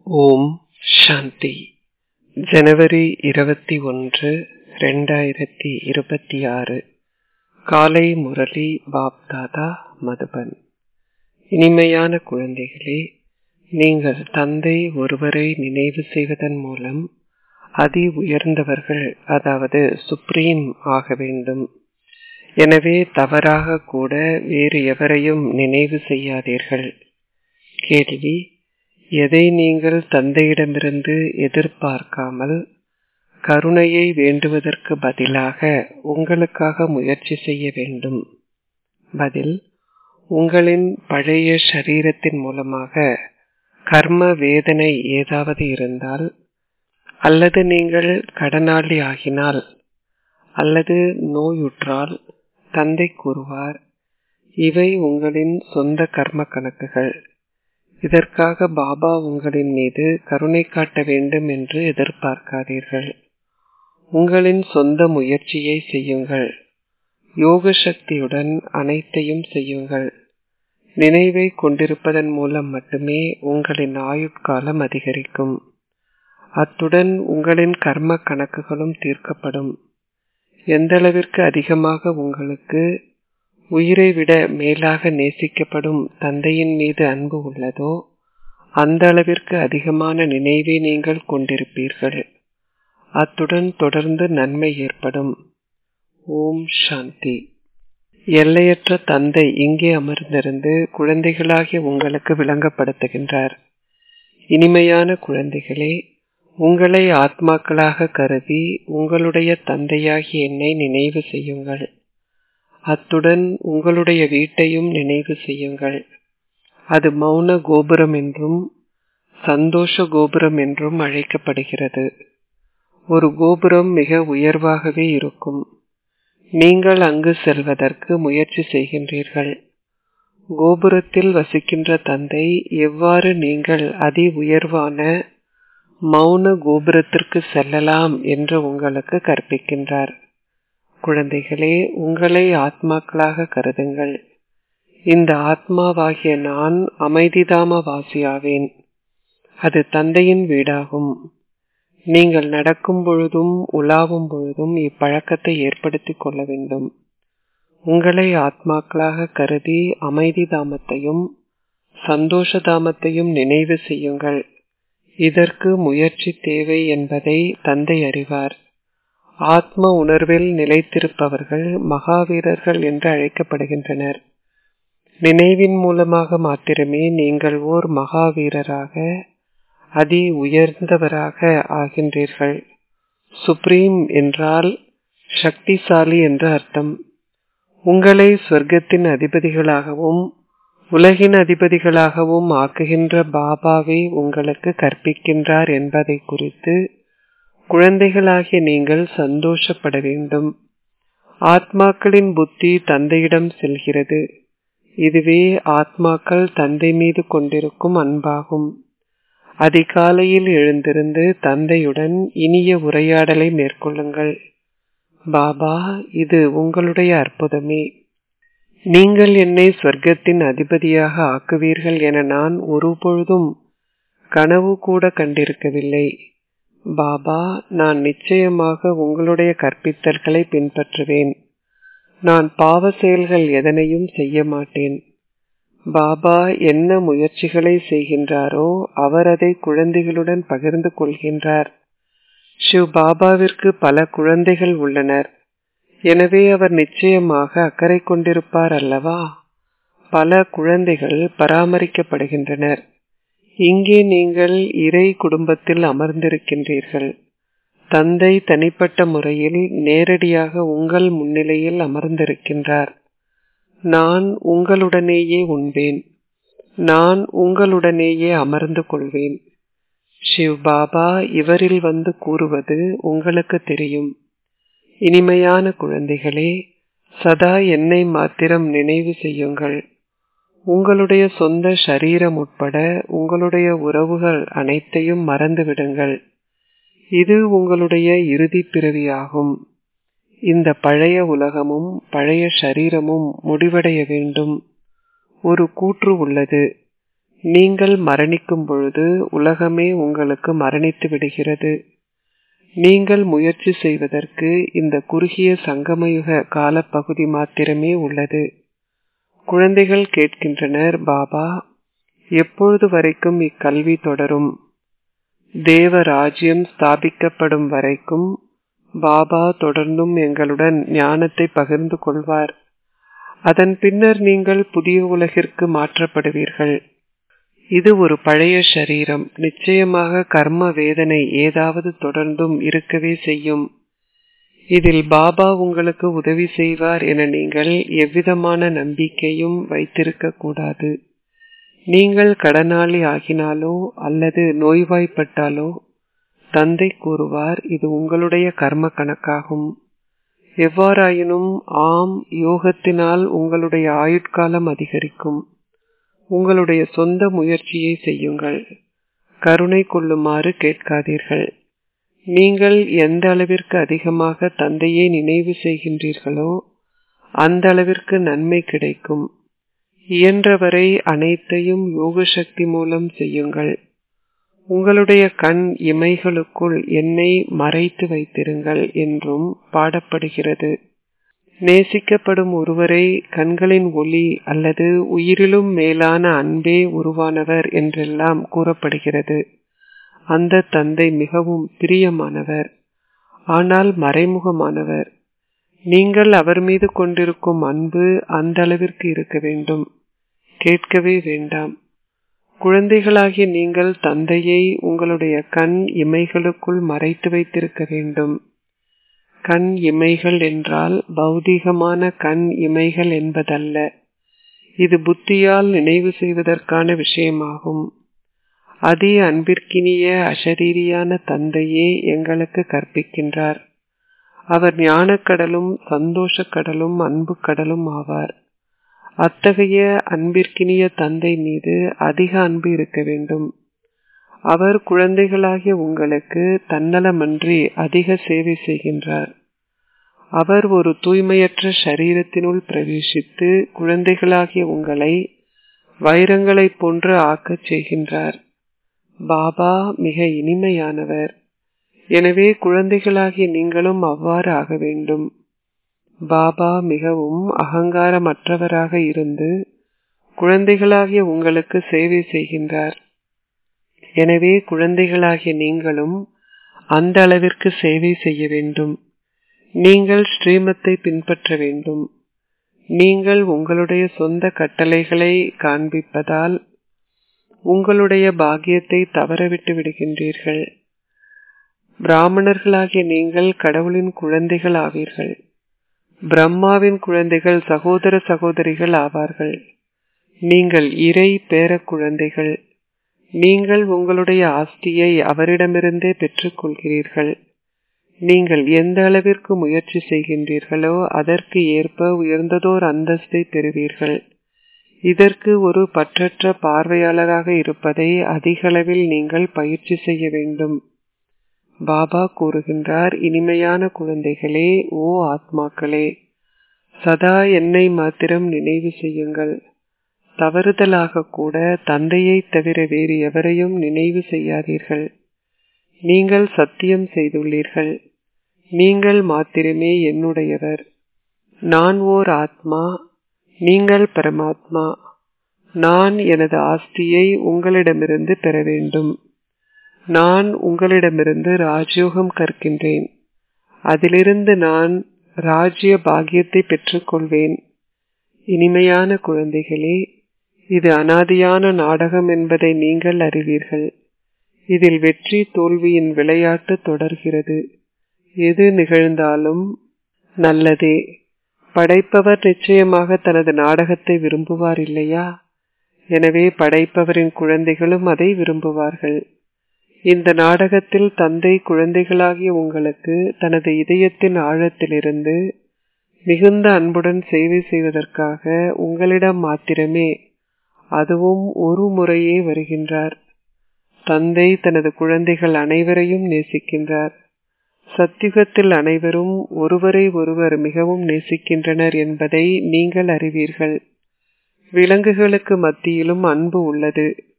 ஓம் சாந்தி ஜனவரி இருபத்தி ஒன்று ரெண்டாயிரத்தி இருபத்தி ஆறு காலை முரளி பாப்தாதா மதுபன் இனிமையான குழந்தைகளே நீங்கள் தந்தை ஒருவரை நினைவு செய்வதன் மூலம் அதி உயர்ந்தவர்கள் அதாவது சுப்ரீம் ஆக வேண்டும் எனவே தவறாக கூட வேறு எவரையும் நினைவு செய்யாதீர்கள் கேள்வி எதை நீங்கள் தந்தையிடமிருந்து எதிர்பார்க்காமல் கருணையை வேண்டுவதற்கு பதிலாக உங்களுக்காக முயற்சி செய்ய வேண்டும் பதில் உங்களின் பழைய சரீரத்தின் மூலமாக கர்ம வேதனை ஏதாவது இருந்தால் அல்லது நீங்கள் கடனாளி ஆகினால் அல்லது நோயுற்றால் தந்தை கூறுவார் இவை உங்களின் சொந்த கர்ம கணக்குகள் இதற்காக பாபா உங்களின் மீது கருணை காட்ட வேண்டும் என்று எதிர்பார்க்காதீர்கள் உங்களின் சொந்த முயற்சியை செய்யுங்கள் யோக சக்தியுடன் அனைத்தையும் செய்யுங்கள் நினைவை கொண்டிருப்பதன் மூலம் மட்டுமே உங்களின் ஆயுட்காலம் அதிகரிக்கும் அத்துடன் உங்களின் கர்ம கணக்குகளும் தீர்க்கப்படும் எந்தளவிற்கு அதிகமாக உங்களுக்கு உயிரை விட மேலாக நேசிக்கப்படும் தந்தையின் மீது அன்பு உள்ளதோ அந்த அளவிற்கு அதிகமான நினைவை நீங்கள் கொண்டிருப்பீர்கள் அத்துடன் தொடர்ந்து நன்மை ஏற்படும் ஓம் சாந்தி எல்லையற்ற தந்தை இங்கே அமர்ந்திருந்து குழந்தைகளாகிய உங்களுக்கு விளங்கப்படுத்துகின்றார் இனிமையான குழந்தைகளே உங்களை ஆத்மாக்களாக கருதி உங்களுடைய தந்தையாகிய என்னை நினைவு செய்யுங்கள் அத்துடன் உங்களுடைய வீட்டையும் நினைவு செய்யுங்கள் அது மௌன கோபுரம் என்றும் சந்தோஷ கோபுரம் என்றும் அழைக்கப்படுகிறது ஒரு கோபுரம் மிக உயர்வாகவே இருக்கும் நீங்கள் அங்கு செல்வதற்கு முயற்சி செய்கின்றீர்கள் கோபுரத்தில் வசிக்கின்ற தந்தை எவ்வாறு நீங்கள் அதி உயர்வான மௌன கோபுரத்திற்கு செல்லலாம் என்று உங்களுக்கு கற்பிக்கின்றார் குழந்தைகளே உங்களை ஆத்மாக்களாக கருதுங்கள் இந்த ஆத்மாவாகிய நான் அமைதிதாம வாசியாவேன் அது தந்தையின் வீடாகும் நீங்கள் நடக்கும் பொழுதும் உலாவும் பொழுதும் இப்பழக்கத்தை ஏற்படுத்திக் கொள்ள வேண்டும் உங்களை ஆத்மாக்களாக கருதி அமைதி தாமத்தையும் சந்தோஷ தாமத்தையும் நினைவு செய்யுங்கள் இதற்கு முயற்சி தேவை என்பதை தந்தை அறிவார் ஆத்ம உணர்வில் நிலைத்திருப்பவர்கள் மகாவீரர்கள் என்று அழைக்கப்படுகின்றனர் நினைவின் மூலமாக மாத்திரமே நீங்கள் ஓர் மகாவீரராக அதி உயர்ந்தவராக ஆகின்றீர்கள் சுப்ரீம் என்றால் சக்திசாலி என்று அர்த்தம் உங்களை சொர்க்கத்தின் அதிபதிகளாகவும் உலகின் அதிபதிகளாகவும் ஆக்குகின்ற பாபாவை உங்களுக்கு கற்பிக்கின்றார் என்பதை குறித்து குழந்தைகளாகிய நீங்கள் சந்தோஷப்பட வேண்டும் ஆத்மாக்களின் புத்தி தந்தையிடம் செல்கிறது இதுவே ஆத்மாக்கள் தந்தை மீது கொண்டிருக்கும் அன்பாகும் அதிகாலையில் எழுந்திருந்து தந்தையுடன் இனிய உரையாடலை மேற்கொள்ளுங்கள் பாபா இது உங்களுடைய அற்புதமே நீங்கள் என்னை சொர்க்கத்தின் அதிபதியாக ஆக்குவீர்கள் என நான் ஒருபொழுதும் கனவு கூட கண்டிருக்கவில்லை பாபா நான் நிச்சயமாக உங்களுடைய கற்பித்தல்களை பின்பற்றுவேன் நான் பாவ செயல்கள் எதனையும் செய்ய மாட்டேன் பாபா என்ன முயற்சிகளை செய்கின்றாரோ அவர் அதை குழந்தைகளுடன் பகிர்ந்து கொள்கின்றார் ஷிவ் பாபாவிற்கு பல குழந்தைகள் உள்ளனர் எனவே அவர் நிச்சயமாக அக்கறை கொண்டிருப்பார் அல்லவா பல குழந்தைகள் பராமரிக்கப்படுகின்றனர் இங்கே நீங்கள் இறை குடும்பத்தில் அமர்ந்திருக்கின்றீர்கள் தந்தை தனிப்பட்ட முறையில் நேரடியாக உங்கள் முன்னிலையில் அமர்ந்திருக்கின்றார் நான் உங்களுடனேயே உண்பேன் நான் உங்களுடனேயே அமர்ந்து கொள்வேன் ஷிவ் பாபா இவரில் வந்து கூறுவது உங்களுக்கு தெரியும் இனிமையான குழந்தைகளே சதா என்னை மாத்திரம் நினைவு செய்யுங்கள் உங்களுடைய சொந்த சரீரம் உட்பட உங்களுடைய உறவுகள் அனைத்தையும் மறந்துவிடுங்கள் இது உங்களுடைய இறுதி பிறவியாகும் இந்த பழைய உலகமும் பழைய சரீரமும் முடிவடைய வேண்டும் ஒரு கூற்று உள்ளது நீங்கள் மரணிக்கும் பொழுது உலகமே உங்களுக்கு மரணித்து விடுகிறது நீங்கள் முயற்சி செய்வதற்கு இந்த குறுகிய சங்கமயுக காலப்பகுதி மாத்திரமே உள்ளது குழந்தைகள் கேட்கின்றனர் பாபா எப்பொழுது வரைக்கும் இக்கல்வி தொடரும் தேவ ராஜ்யம் ஸ்தாபிக்கப்படும் வரைக்கும் பாபா தொடர்ந்தும் எங்களுடன் ஞானத்தை பகிர்ந்து கொள்வார் அதன் பின்னர் நீங்கள் புதிய உலகிற்கு மாற்றப்படுவீர்கள் இது ஒரு பழைய சரீரம் நிச்சயமாக கர்ம வேதனை ஏதாவது தொடர்ந்தும் இருக்கவே செய்யும் இதில் பாபா உங்களுக்கு உதவி செய்வார் என நீங்கள் எவ்விதமான நம்பிக்கையும் வைத்திருக்க கூடாது நீங்கள் கடனாளி ஆகினாலோ அல்லது நோய்வாய்ப்பட்டாலோ தந்தை கூறுவார் இது உங்களுடைய கர்ம கணக்காகும் எவ்வாறாயினும் ஆம் யோகத்தினால் உங்களுடைய ஆயுட்காலம் அதிகரிக்கும் உங்களுடைய சொந்த முயற்சியை செய்யுங்கள் கருணை கொள்ளுமாறு கேட்காதீர்கள் நீங்கள் எந்த அளவிற்கு அதிகமாக தந்தையை நினைவு செய்கின்றீர்களோ அந்த அளவிற்கு நன்மை கிடைக்கும் இயன்றவரை அனைத்தையும் யோக சக்தி மூலம் செய்யுங்கள் உங்களுடைய கண் இமைகளுக்குள் என்னை மறைத்து வைத்திருங்கள் என்றும் பாடப்படுகிறது நேசிக்கப்படும் ஒருவரை கண்களின் ஒளி அல்லது உயிரிலும் மேலான அன்பே உருவானவர் என்றெல்லாம் கூறப்படுகிறது அந்த தந்தை மிகவும் பிரியமானவர் ஆனால் மறைமுகமானவர் நீங்கள் அவர் மீது கொண்டிருக்கும் அன்பு அந்த அளவிற்கு இருக்க வேண்டும் கேட்கவே வேண்டாம் குழந்தைகளாகிய நீங்கள் தந்தையை உங்களுடைய கண் இமைகளுக்குள் மறைத்து வைத்திருக்க வேண்டும் கண் இமைகள் என்றால் பௌதீகமான கண் இமைகள் என்பதல்ல இது புத்தியால் நினைவு செய்வதற்கான விஷயமாகும் அதி அன்பிற்கினிய அசரீரியான தந்தையே எங்களுக்கு கற்பிக்கின்றார் அவர் ஞானக்கடலும் சந்தோஷக் கடலும் அன்பு கடலும் ஆவார் அத்தகைய அன்பிற்கினிய தந்தை மீது அதிக அன்பு இருக்க வேண்டும் அவர் குழந்தைகளாகிய உங்களுக்கு தன்னலமன்றி அதிக சேவை செய்கின்றார் அவர் ஒரு தூய்மையற்ற சரீரத்தினுள் பிரவேசித்து குழந்தைகளாகிய உங்களை வைரங்களைப் போன்று ஆக்கச் செய்கின்றார் பாபா மிக இனிமையானவர் எனவே குழந்தைகளாகிய நீங்களும் அவ்வாறு ஆக வேண்டும் பாபா மிகவும் அகங்காரமற்றவராக இருந்து குழந்தைகளாகிய உங்களுக்கு சேவை செய்கின்றார் எனவே குழந்தைகளாகிய நீங்களும் அந்த அளவிற்கு சேவை செய்ய வேண்டும் நீங்கள் ஸ்ரீமத்தை பின்பற்ற வேண்டும் நீங்கள் உங்களுடைய சொந்த கட்டளைகளை காண்பிப்பதால் உங்களுடைய பாக்கியத்தை தவறவிட்டு விடுகின்றீர்கள் பிராமணர்களாகிய நீங்கள் கடவுளின் குழந்தைகள் ஆவீர்கள் பிரம்மாவின் குழந்தைகள் சகோதர சகோதரிகள் ஆவார்கள் நீங்கள் இறை பேர குழந்தைகள் நீங்கள் உங்களுடைய ஆஸ்தியை அவரிடமிருந்தே பெற்றுக்கொள்கிறீர்கள் நீங்கள் எந்த அளவிற்கு முயற்சி செய்கின்றீர்களோ அதற்கு ஏற்ப உயர்ந்ததோர் அந்தஸ்தை பெறுவீர்கள் இதற்கு ஒரு பற்றற்ற பார்வையாளராக இருப்பதை அதிகளவில் நீங்கள் பயிற்சி செய்ய வேண்டும் பாபா கூறுகின்றார் இனிமையான குழந்தைகளே ஓ ஆத்மாக்களே சதா என்னை மாத்திரம் நினைவு செய்யுங்கள் தவறுதலாக கூட தந்தையை தவிர வேறு எவரையும் நினைவு செய்யாதீர்கள் நீங்கள் சத்தியம் செய்துள்ளீர்கள் நீங்கள் மாத்திரமே என்னுடையவர் நான் ஓர் ஆத்மா நீங்கள் பரமாத்மா நான் எனது ஆஸ்தியை உங்களிடமிருந்து பெற வேண்டும் நான் உங்களிடமிருந்து ராஜயோகம் கற்கின்றேன் அதிலிருந்து நான் ராஜ்ய பாக்கியத்தை பெற்றுக்கொள்வேன் இனிமையான குழந்தைகளே இது அனாதியான நாடகம் என்பதை நீங்கள் அறிவீர்கள் இதில் வெற்றி தோல்வியின் விளையாட்டு தொடர்கிறது எது நிகழ்ந்தாலும் நல்லதே படைப்பவர் நிச்சயமாக தனது நாடகத்தை விரும்புவார் இல்லையா எனவே படைப்பவரின் குழந்தைகளும் அதை விரும்புவார்கள் இந்த நாடகத்தில் தந்தை குழந்தைகளாகிய உங்களுக்கு தனது இதயத்தின் ஆழத்திலிருந்து மிகுந்த அன்புடன் சேவை செய்வதற்காக உங்களிடம் மாத்திரமே அதுவும் ஒரு முறையே வருகின்றார் தந்தை தனது குழந்தைகள் அனைவரையும் நேசிக்கின்றார் சத்தியுகத்தில் அனைவரும் ஒருவரை ஒருவர் மிகவும் நேசிக்கின்றனர் என்பதை நீங்கள் அறிவீர்கள் விலங்குகளுக்கு மத்தியிலும் அன்பு உள்ளது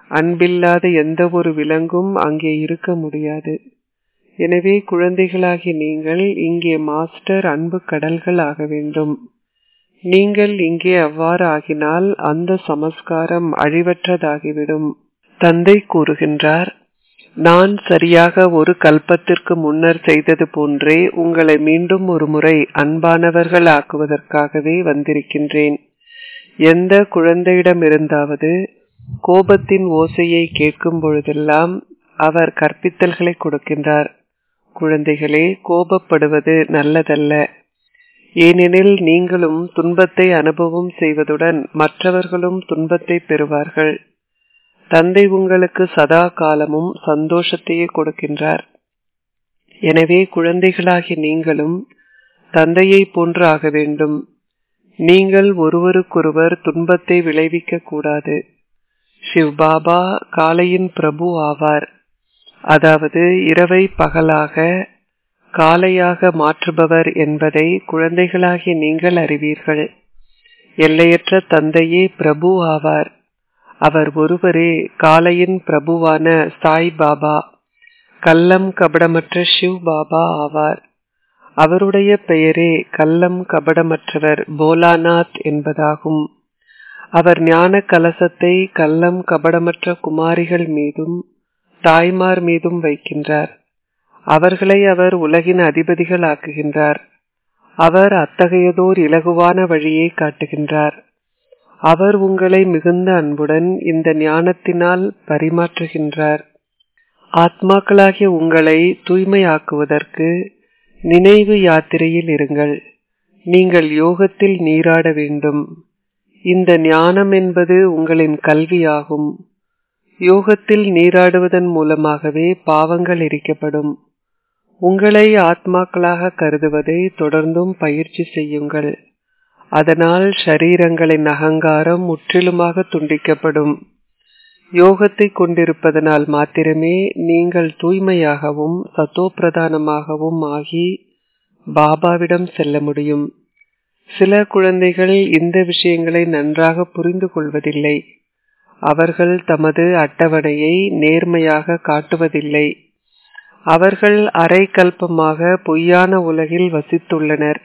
அன்பில்லாத எந்த ஒரு விலங்கும் அங்கே இருக்க முடியாது எனவே குழந்தைகளாகி நீங்கள் இங்கே மாஸ்டர் அன்பு கடல்கள் ஆக வேண்டும் நீங்கள் இங்கே அவ்வாறு ஆகினால் அந்த சமஸ்காரம் அழிவற்றதாகிவிடும் தந்தை கூறுகின்றார் நான் சரியாக ஒரு கல்பத்திற்கு முன்னர் செய்தது போன்றே உங்களை மீண்டும் ஒரு முறை அன்பானவர்கள் ஆக்குவதற்காகவே வந்திருக்கின்றேன் எந்த குழந்தையிடமிருந்தாவது கோபத்தின் ஓசையை கேட்கும் பொழுதெல்லாம் அவர் கற்பித்தல்களை கொடுக்கின்றார் குழந்தைகளே கோபப்படுவது நல்லதல்ல ஏனெனில் நீங்களும் துன்பத்தை அனுபவம் செய்வதுடன் மற்றவர்களும் துன்பத்தை பெறுவார்கள் தந்தை உங்களுக்கு சதா காலமும் சந்தோஷத்தையே கொடுக்கின்றார் எனவே குழந்தைகளாகி நீங்களும் தந்தையை போன்று ஆக வேண்டும் நீங்கள் ஒருவருக்கொருவர் துன்பத்தை விளைவிக்க கூடாது சிவ்பாபா காலையின் பிரபு ஆவார் அதாவது இரவை பகலாக காலையாக மாற்றுபவர் என்பதை குழந்தைகளாகிய நீங்கள் அறிவீர்கள் எல்லையற்ற தந்தையே பிரபு ஆவார் அவர் ஒருவரே காலையின் பிரபுவான சாய் பாபா கல்லம் கபடமற்ற சிவ் பாபா ஆவார் அவருடைய பெயரே கல்லம் கபடமற்றவர் போலாநாத் என்பதாகும் அவர் ஞான கலசத்தை கல்லம் கபடமற்ற குமாரிகள் மீதும் தாய்மார் மீதும் வைக்கின்றார் அவர்களை அவர் உலகின் அதிபதிகள் ஆக்குகின்றார் அவர் அத்தகையதோர் இலகுவான வழியை காட்டுகின்றார் அவர் உங்களை மிகுந்த அன்புடன் இந்த ஞானத்தினால் பரிமாற்றுகின்றார் ஆத்மாக்களாகிய உங்களை தூய்மையாக்குவதற்கு நினைவு யாத்திரையில் இருங்கள் நீங்கள் யோகத்தில் நீராட வேண்டும் இந்த ஞானம் என்பது உங்களின் கல்வியாகும் யோகத்தில் நீராடுவதன் மூலமாகவே பாவங்கள் எரிக்கப்படும் உங்களை ஆத்மாக்களாக கருதுவதை தொடர்ந்தும் பயிற்சி செய்யுங்கள் அதனால் ஷரீரங்களின் அகங்காரம் முற்றிலுமாக துண்டிக்கப்படும் யோகத்தை கொண்டிருப்பதனால் மாத்திரமே நீங்கள் தூய்மையாகவும் சத்தோப்பிரதானமாகவும் ஆகி பாபாவிடம் செல்ல முடியும் சில குழந்தைகள் இந்த விஷயங்களை நன்றாக புரிந்து கொள்வதில்லை அவர்கள் தமது அட்டவணையை நேர்மையாக காட்டுவதில்லை அவர்கள் அரை கல்பமாக பொய்யான உலகில் வசித்துள்ளனர்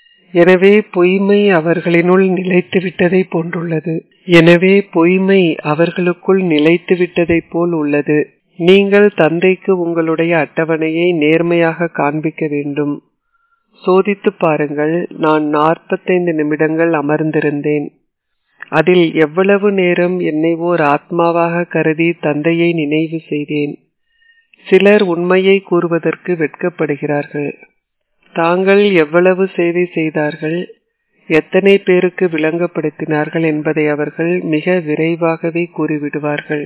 எனவே பொய்மை அவர்களினுள் நிலைத்து விட்டதை போன்றுள்ளது எனவே பொய்மை அவர்களுக்குள் நிலைத்து விட்டதை போல் உள்ளது நீங்கள் தந்தைக்கு உங்களுடைய அட்டவணையை நேர்மையாக காண்பிக்க வேண்டும் சோதித்து பாருங்கள் நான் நாற்பத்தைந்து நிமிடங்கள் அமர்ந்திருந்தேன் அதில் எவ்வளவு நேரம் என்னை ஓர் ஆத்மாவாக கருதி தந்தையை நினைவு செய்தேன் சிலர் உண்மையை கூறுவதற்கு வெட்கப்படுகிறார்கள் தாங்கள் எவ்வளவு சேவை செய்தார்கள் எத்தனை பேருக்கு விளங்கப்படுத்தினார்கள் என்பதை அவர்கள் மிக விரைவாகவே கூறிவிடுவார்கள்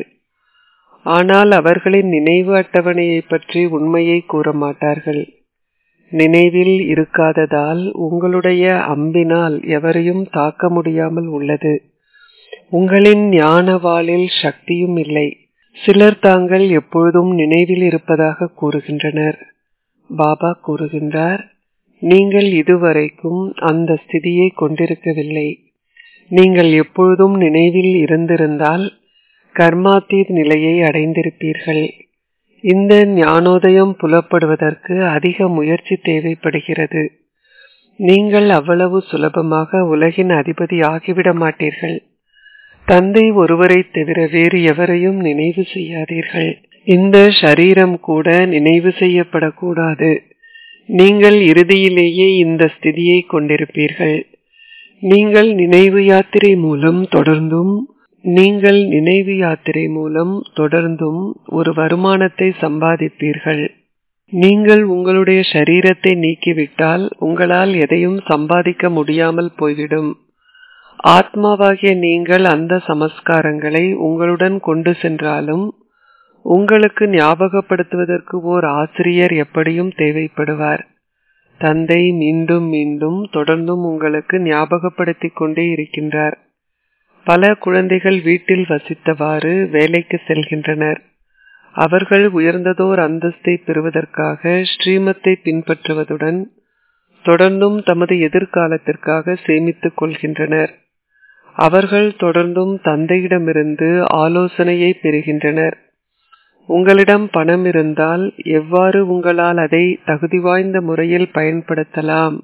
ஆனால் அவர்களின் நினைவு அட்டவணையை பற்றி உண்மையை கூற மாட்டார்கள் நினைவில் இருக்காததால் உங்களுடைய அம்பினால் எவரையும் தாக்க முடியாமல் உள்ளது உங்களின் ஞானவாளில் சக்தியும் இல்லை சிலர் தாங்கள் எப்பொழுதும் நினைவில் இருப்பதாக கூறுகின்றனர் பாபா கூறுகின்றார் நீங்கள் இதுவரைக்கும் அந்த ஸ்திதியை கொண்டிருக்கவில்லை நீங்கள் எப்பொழுதும் நினைவில் இருந்திருந்தால் கர்மாத்தீத் நிலையை அடைந்திருப்பீர்கள் இந்த ஞானோதயம் புலப்படுவதற்கு அதிக முயற்சி தேவைப்படுகிறது நீங்கள் அவ்வளவு சுலபமாக உலகின் அதிபதி ஆகிவிட மாட்டீர்கள் தந்தை ஒருவரை தவிர வேறு எவரையும் நினைவு செய்யாதீர்கள் இந்த ஷரீரம் கூட நினைவு செய்யப்படக்கூடாது நீங்கள் இறுதியிலேயே இந்த ஸ்திதியை கொண்டிருப்பீர்கள் நீங்கள் நினைவு யாத்திரை மூலம் தொடர்ந்தும் நீங்கள் நினைவு யாத்திரை மூலம் தொடர்ந்தும் ஒரு வருமானத்தை சம்பாதிப்பீர்கள் நீங்கள் உங்களுடைய சரீரத்தை நீக்கிவிட்டால் உங்களால் எதையும் சம்பாதிக்க முடியாமல் போய்விடும் ஆத்மாவாகிய நீங்கள் அந்த சமஸ்காரங்களை உங்களுடன் கொண்டு சென்றாலும் உங்களுக்கு ஞாபகப்படுத்துவதற்கு ஓர் ஆசிரியர் எப்படியும் தேவைப்படுவார் தந்தை மீண்டும் மீண்டும் தொடர்ந்தும் உங்களுக்கு ஞாபகப்படுத்திக் கொண்டே இருக்கின்றார் பல குழந்தைகள் வீட்டில் வசித்தவாறு வேலைக்கு செல்கின்றனர் அவர்கள் உயர்ந்ததோர் அந்தஸ்தை பெறுவதற்காக ஸ்ரீமத்தை பின்பற்றுவதுடன் தொடர்ந்தும் தமது எதிர்காலத்திற்காக சேமித்துக் கொள்கின்றனர் அவர்கள் தொடர்ந்தும் தந்தையிடமிருந்து ஆலோசனையை பெறுகின்றனர் உங்களிடம் பணம் இருந்தால் எவ்வாறு உங்களால் அதை தகுதி வாய்ந்த முறையில் பயன்படுத்தலாம்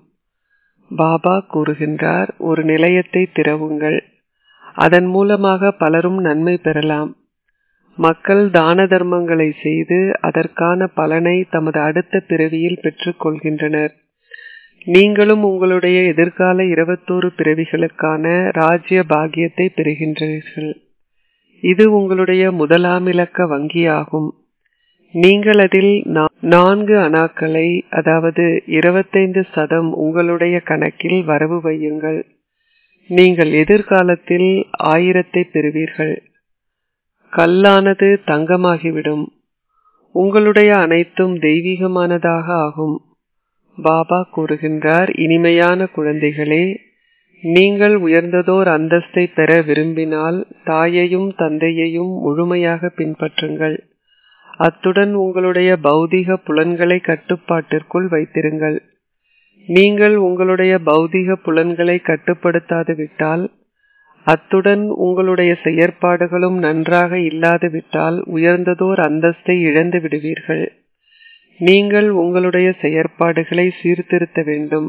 பாபா கூறுகின்றார் ஒரு நிலையத்தை திறவுங்கள் அதன் மூலமாக பலரும் நன்மை பெறலாம் மக்கள் தான தர்மங்களை செய்து அதற்கான பலனை தமது அடுத்த பிறவியில் பெற்றுக் கொள்கின்றனர் நீங்களும் உங்களுடைய எதிர்கால இருபத்தோரு பிறவிகளுக்கான ராஜ்ய பாகியத்தை பெறுகின்றீர்கள் இது உங்களுடைய முதலாம் இலக்க வங்கியாகும் நீங்கள் அதில் நான்கு அணாக்களை அதாவது இருபத்தைந்து சதம் உங்களுடைய கணக்கில் வரவு வையுங்கள் நீங்கள் எதிர்காலத்தில் ஆயிரத்தை பெறுவீர்கள் கல்லானது தங்கமாகிவிடும் உங்களுடைய அனைத்தும் தெய்வீகமானதாக ஆகும் பாபா கூறுகின்றார் இனிமையான குழந்தைகளே நீங்கள் உயர்ந்ததோர் அந்தஸ்தை பெற விரும்பினால் தாயையும் தந்தையையும் முழுமையாக பின்பற்றுங்கள் அத்துடன் உங்களுடைய பௌதிக புலன்களை கட்டுப்பாட்டிற்குள் வைத்திருங்கள் நீங்கள் உங்களுடைய பௌதிக புலன்களை கட்டுப்படுத்தாது விட்டால் அத்துடன் உங்களுடைய செயற்பாடுகளும் நன்றாக இல்லாது விட்டால் உயர்ந்ததோர் அந்தஸ்தை இழந்து விடுவீர்கள் நீங்கள் உங்களுடைய செயற்பாடுகளை சீர்திருத்த வேண்டும்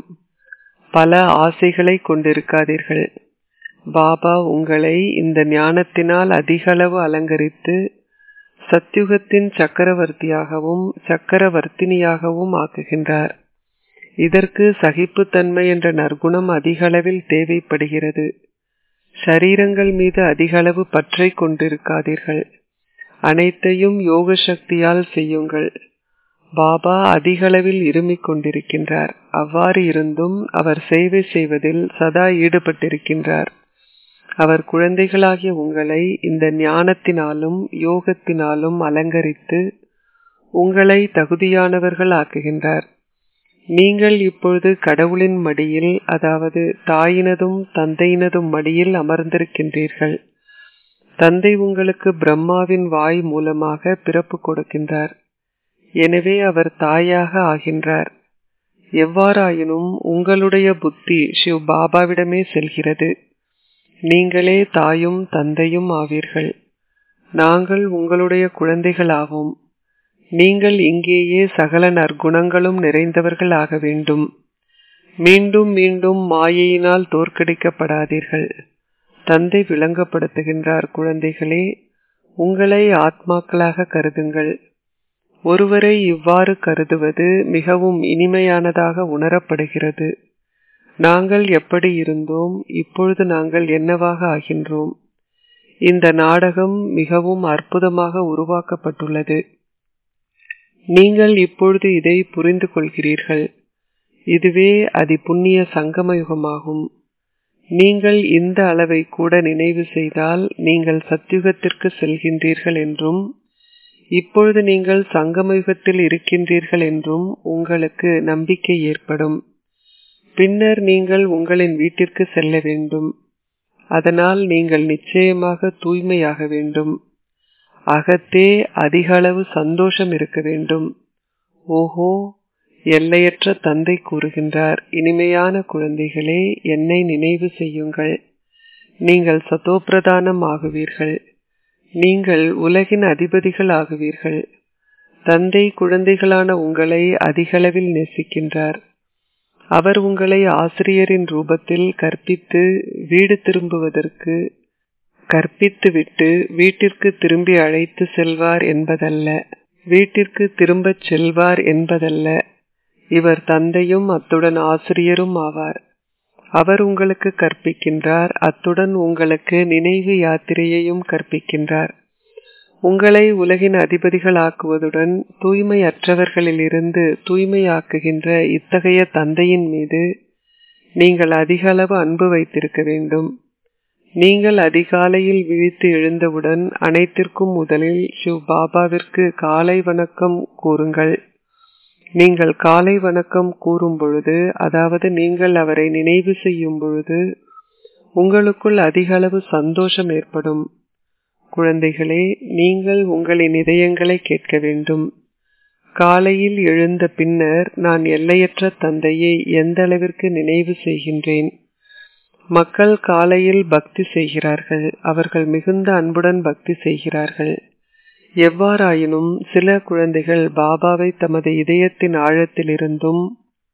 பல ஆசைகளை கொண்டிருக்காதீர்கள் பாபா உங்களை இந்த ஞானத்தினால் அதிகளவு அலங்கரித்து சத்யுகத்தின் சக்கரவர்த்தியாகவும் சக்கரவர்த்தினியாகவும் ஆக்குகின்றார் இதற்கு சகிப்புத்தன்மை என்ற நற்குணம் அதிகளவில் தேவைப்படுகிறது ஷரீரங்கள் மீது அதிகளவு பற்றை கொண்டிருக்காதீர்கள் அனைத்தையும் யோக சக்தியால் செய்யுங்கள் பாபா அதிகளவில் இருமிக் கொண்டிருக்கின்றார் அவ்வாறு இருந்தும் அவர் சேவை செய்வதில் சதா ஈடுபட்டிருக்கின்றார் அவர் குழந்தைகளாகிய உங்களை இந்த ஞானத்தினாலும் யோகத்தினாலும் அலங்கரித்து உங்களை தகுதியானவர்கள் ஆக்குகின்றார் நீங்கள் இப்பொழுது கடவுளின் மடியில் அதாவது தாயினதும் தந்தையினதும் மடியில் அமர்ந்திருக்கின்றீர்கள் தந்தை உங்களுக்கு பிரம்மாவின் வாய் மூலமாக பிறப்பு கொடுக்கின்றார் எனவே அவர் தாயாக ஆகின்றார் எவ்வாறாயினும் உங்களுடைய புத்தி சிவ் பாபாவிடமே செல்கிறது நீங்களே தாயும் தந்தையும் ஆவீர்கள் நாங்கள் உங்களுடைய குழந்தைகளாவோம் நீங்கள் இங்கேயே சகல நற்குணங்களும் நிறைந்தவர்கள் ஆக வேண்டும் மீண்டும் மீண்டும் மாயையினால் தோற்கடிக்கப்படாதீர்கள் தந்தை விளங்கப்படுத்துகின்றார் குழந்தைகளே உங்களை ஆத்மாக்களாக கருதுங்கள் ஒருவரை இவ்வாறு கருதுவது மிகவும் இனிமையானதாக உணரப்படுகிறது நாங்கள் எப்படி இருந்தோம் இப்பொழுது நாங்கள் என்னவாக ஆகின்றோம் இந்த நாடகம் மிகவும் அற்புதமாக உருவாக்கப்பட்டுள்ளது நீங்கள் இப்பொழுது இதை புரிந்து கொள்கிறீர்கள் இதுவே அதி புண்ணிய சங்கமயுகமாகும் நீங்கள் இந்த அளவை கூட நினைவு செய்தால் நீங்கள் சத்யுகத்திற்கு செல்கின்றீர்கள் என்றும் இப்பொழுது நீங்கள் சங்கமயுகத்தில் இருக்கின்றீர்கள் என்றும் உங்களுக்கு நம்பிக்கை ஏற்படும் பின்னர் நீங்கள் உங்களின் வீட்டிற்கு செல்ல வேண்டும் அதனால் நீங்கள் நிச்சயமாக தூய்மையாக வேண்டும் அகத்தே அதிக அளவு சந்தோஷம் இருக்க வேண்டும் ஓஹோ எல்லையற்ற தந்தை கூறுகின்றார் இனிமையான குழந்தைகளே என்னை நினைவு செய்யுங்கள் நீங்கள் சதோப்பிரதானம் ஆகுவீர்கள் நீங்கள் உலகின் அதிபதிகள் ஆகுவீர்கள் தந்தை குழந்தைகளான உங்களை அதிகளவில் நேசிக்கின்றார் அவர் உங்களை ஆசிரியரின் ரூபத்தில் கற்பித்து வீடு திரும்புவதற்கு கற்பித்துவிட்டு வீட்டிற்கு திரும்பி அழைத்து செல்வார் என்பதல்ல வீட்டிற்கு திரும்பச் செல்வார் என்பதல்ல இவர் தந்தையும் அத்துடன் ஆசிரியரும் ஆவார் அவர் உங்களுக்கு கற்பிக்கின்றார் அத்துடன் உங்களுக்கு நினைவு யாத்திரையையும் கற்பிக்கின்றார் உங்களை உலகின் அதிபதிகள் ஆக்குவதுடன் தூய்மையற்றவர்களிலிருந்து தூய்மையாக்குகின்ற இத்தகைய தந்தையின் மீது நீங்கள் அதிக அளவு அன்பு வைத்திருக்க வேண்டும் நீங்கள் அதிகாலையில் விழித்து எழுந்தவுடன் அனைத்திற்கும் முதலில் சிவ் பாபாவிற்கு காலை வணக்கம் கூறுங்கள் நீங்கள் காலை வணக்கம் கூறும் பொழுது அதாவது நீங்கள் அவரை நினைவு செய்யும் பொழுது உங்களுக்குள் அதிக அளவு சந்தோஷம் ஏற்படும் குழந்தைகளே நீங்கள் உங்களின் இதயங்களை கேட்க வேண்டும் காலையில் எழுந்த பின்னர் நான் எல்லையற்ற தந்தையை எந்த அளவிற்கு நினைவு செய்கின்றேன் மக்கள் காலையில் பக்தி செய்கிறார்கள் அவர்கள் மிகுந்த அன்புடன் பக்தி செய்கிறார்கள் எவ்வாறாயினும் சில குழந்தைகள் பாபாவை தமது இதயத்தின் ஆழத்திலிருந்தும்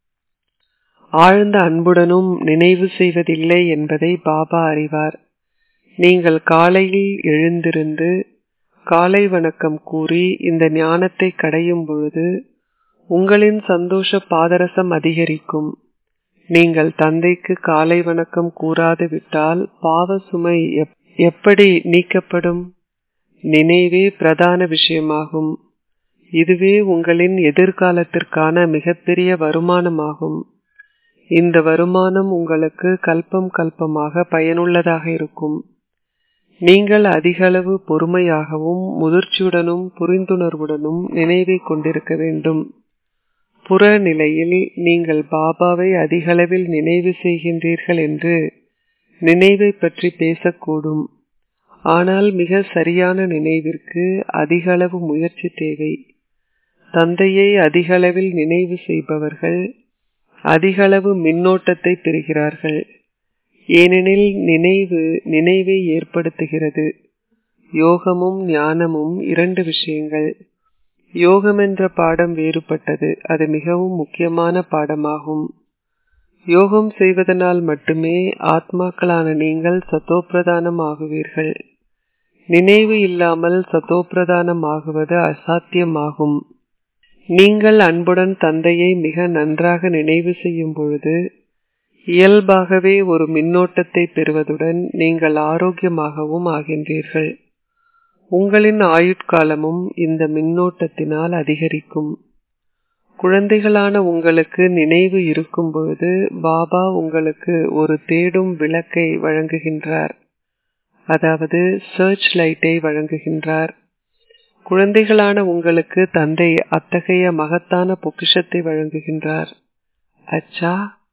ஆழ்ந்த அன்புடனும் நினைவு செய்வதில்லை என்பதை பாபா அறிவார் நீங்கள் காலையில் எழுந்திருந்து காலை வணக்கம் கூறி இந்த ஞானத்தை கடையும் பொழுது உங்களின் சந்தோஷ பாதரசம் அதிகரிக்கும் நீங்கள் தந்தைக்கு காலை வணக்கம் கூறாது விட்டால் பாவ சுமை எப்படி நீக்கப்படும் நினைவே பிரதான விஷயமாகும் இதுவே உங்களின் எதிர்காலத்திற்கான மிகப்பெரிய வருமானமாகும் இந்த வருமானம் உங்களுக்கு கல்பம் கல்பமாக பயனுள்ளதாக இருக்கும் நீங்கள் அதிகளவு பொறுமையாகவும் முதிர்ச்சியுடனும் புரிந்துணர்வுடனும் நினைவை கொண்டிருக்க வேண்டும் புற நிலையில் நீங்கள் பாபாவை அதிகளவில் நினைவு செய்கின்றீர்கள் என்று நினைவை பற்றி பேசக்கூடும் ஆனால் மிக சரியான நினைவிற்கு அதிகளவு முயற்சி தேவை தந்தையை அதிகளவில் நினைவு செய்பவர்கள் அதிகளவு மின்னோட்டத்தை பெறுகிறார்கள் ஏனெனில் நினைவு நினைவை ஏற்படுத்துகிறது யோகமும் ஞானமும் இரண்டு விஷயங்கள் யோகம் என்ற பாடம் வேறுபட்டது அது மிகவும் முக்கியமான பாடமாகும் யோகம் செய்வதனால் மட்டுமே ஆத்மாக்களான நீங்கள் சத்தோப்பிரதானம் ஆகுவீர்கள் நினைவு இல்லாமல் சத்தோப்பிரதானம் ஆகுவது அசாத்தியமாகும் நீங்கள் அன்புடன் தந்தையை மிக நன்றாக நினைவு செய்யும் பொழுது இயல்பாகவே ஒரு மின்னோட்டத்தை பெறுவதுடன் நீங்கள் ஆரோக்கியமாகவும் ஆகின்றீர்கள் உங்களின் ஆயுட்காலமும் இந்த மின்னோட்டத்தினால் அதிகரிக்கும் குழந்தைகளான உங்களுக்கு நினைவு இருக்கும் பொழுது பாபா உங்களுக்கு ஒரு தேடும் விளக்கை வழங்குகின்றார் அதாவது சர்ச் லைட்டை வழங்குகின்றார் குழந்தைகளான உங்களுக்கு தந்தை அத்தகைய மகத்தான பொக்கிஷத்தை வழங்குகின்றார் அச்சா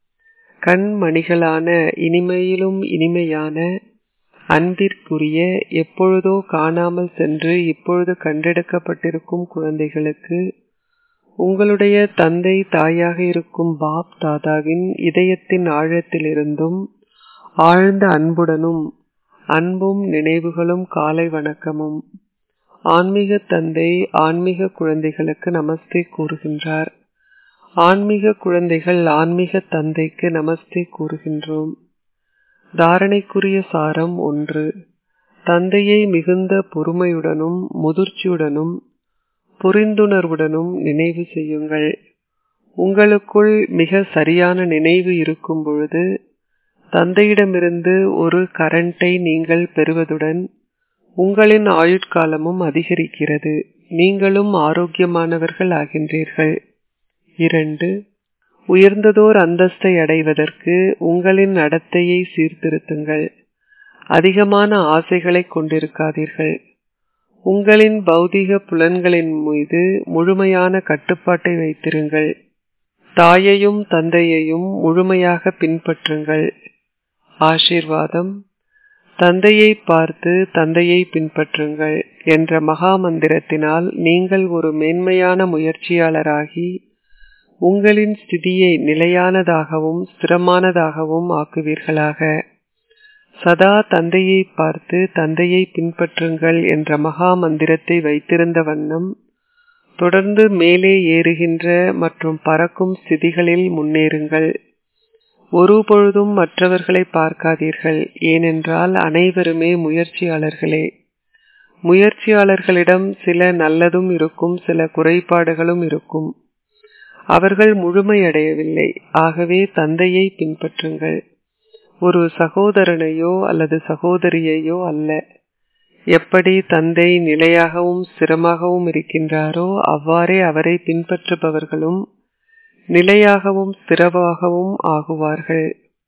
கண்மணிகளான இனிமையிலும் இனிமையான அன்பிற்குரிய எப்பொழுதோ காணாமல் சென்று இப்பொழுது கண்டெடுக்கப்பட்டிருக்கும் குழந்தைகளுக்கு உங்களுடைய தந்தை தாயாக இருக்கும் பாப் தாதாவின் இதயத்தின் ஆழத்திலிருந்தும் ஆழ்ந்த அன்புடனும் அன்பும் நினைவுகளும் காலை வணக்கமும் ஆன்மீக தந்தை ஆன்மீக குழந்தைகளுக்கு நமஸ்தே கூறுகின்றார் ஆன்மீக குழந்தைகள் ஆன்மீக தந்தைக்கு நமஸ்தே கூறுகின்றோம் தாரணைக்குரிய சாரம் ஒன்று தந்தையை மிகுந்த பொறுமையுடனும் முதிர்ச்சியுடனும் புரிந்துணர்வுடனும் நினைவு செய்யுங்கள் உங்களுக்குள் மிக சரியான நினைவு இருக்கும் பொழுது தந்தையிடமிருந்து ஒரு கரண்டை நீங்கள் பெறுவதுடன் உங்களின் ஆயுட்காலமும் அதிகரிக்கிறது நீங்களும் ஆரோக்கியமானவர்கள் ஆகின்றீர்கள் இரண்டு உயர்ந்ததோர் அந்தஸ்தை அடைவதற்கு உங்களின் நடத்தையை சீர்திருத்துங்கள் அதிகமான ஆசைகளை கொண்டிருக்காதீர்கள் உங்களின் பௌதிக புலன்களின் மீது முழுமையான கட்டுப்பாட்டை வைத்திருங்கள் தாயையும் தந்தையையும் முழுமையாக பின்பற்றுங்கள் ஆசீர்வாதம் தந்தையை பார்த்து தந்தையை பின்பற்றுங்கள் என்ற மகா மந்திரத்தினால் நீங்கள் ஒரு மேன்மையான முயற்சியாளராகி உங்களின் ஸ்திதியை நிலையானதாகவும் ஸ்திரமானதாகவும் ஆக்குவீர்களாக சதா தந்தையை பார்த்து தந்தையை பின்பற்றுங்கள் என்ற மகா மந்திரத்தை வைத்திருந்த வண்ணம் தொடர்ந்து மேலே ஏறுகின்ற மற்றும் பறக்கும் ஸ்திதிகளில் முன்னேறுங்கள் ஒரு பொழுதும் மற்றவர்களை பார்க்காதீர்கள் ஏனென்றால் அனைவருமே முயற்சியாளர்களே முயற்சியாளர்களிடம் சில நல்லதும் இருக்கும் சில குறைபாடுகளும் இருக்கும் அவர்கள் முழுமையடையவில்லை ஆகவே தந்தையை பின்பற்றுங்கள் ஒரு சகோதரனையோ அல்லது சகோதரியையோ அல்ல எப்படி தந்தை நிலையாகவும் ஸ்திரமாகவும் இருக்கின்றாரோ அவ்வாறே அவரை பின்பற்றுபவர்களும் நிலையாகவும் ஸ்திரமாகவும் ஆகுவார்கள்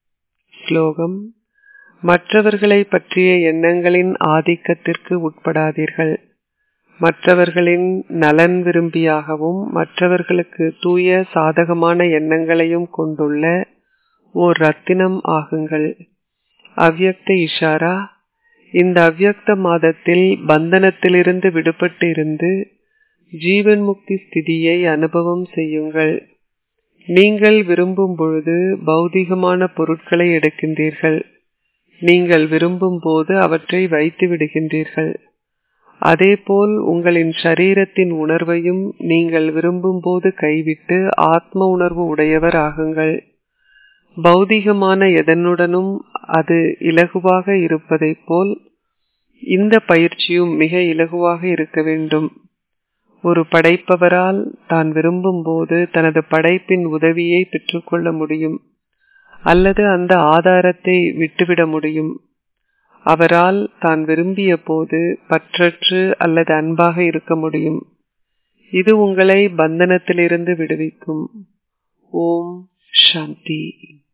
ஸ்லோகம் மற்றவர்களை பற்றிய எண்ணங்களின் ஆதிக்கத்திற்கு உட்படாதீர்கள் மற்றவர்களின் நலன் விரும்பியாகவும் மற்றவர்களுக்கு தூய சாதகமான எண்ணங்களையும் கொண்டுள்ள ஓர் ரத்தினம் ஆகுங்கள் அவ்யக்த இஷாரா இந்த அவ்யக்த மாதத்தில் பந்தனத்திலிருந்து விடுபட்டு இருந்து ஜீவன் முக்தி ஸ்திதியை அனுபவம் செய்யுங்கள் நீங்கள் விரும்பும் பொழுது பௌதிகமான பொருட்களை எடுக்கின்றீர்கள் நீங்கள் விரும்பும் போது அவற்றை வைத்து விடுகின்றீர்கள் அதேபோல் உங்களின் சரீரத்தின் உணர்வையும் நீங்கள் விரும்பும் போது கைவிட்டு ஆத்ம உணர்வு உடையவர் ஆகுங்கள் பௌதிகமான எதனுடனும் அது இலகுவாக இருப்பதைப் போல் இந்த பயிற்சியும் மிக இலகுவாக இருக்க வேண்டும் ஒரு படைப்பவரால் தான் விரும்பும் போது தனது படைப்பின் உதவியை பெற்றுக்கொள்ள முடியும் அல்லது அந்த ஆதாரத்தை விட்டுவிட முடியும் அவரால் தான் விரும்பிய போது பற்றற்று அல்லது அன்பாக இருக்க முடியும் இது உங்களை பந்தனத்திலிருந்து விடுவிக்கும் ஓம் சாந்தி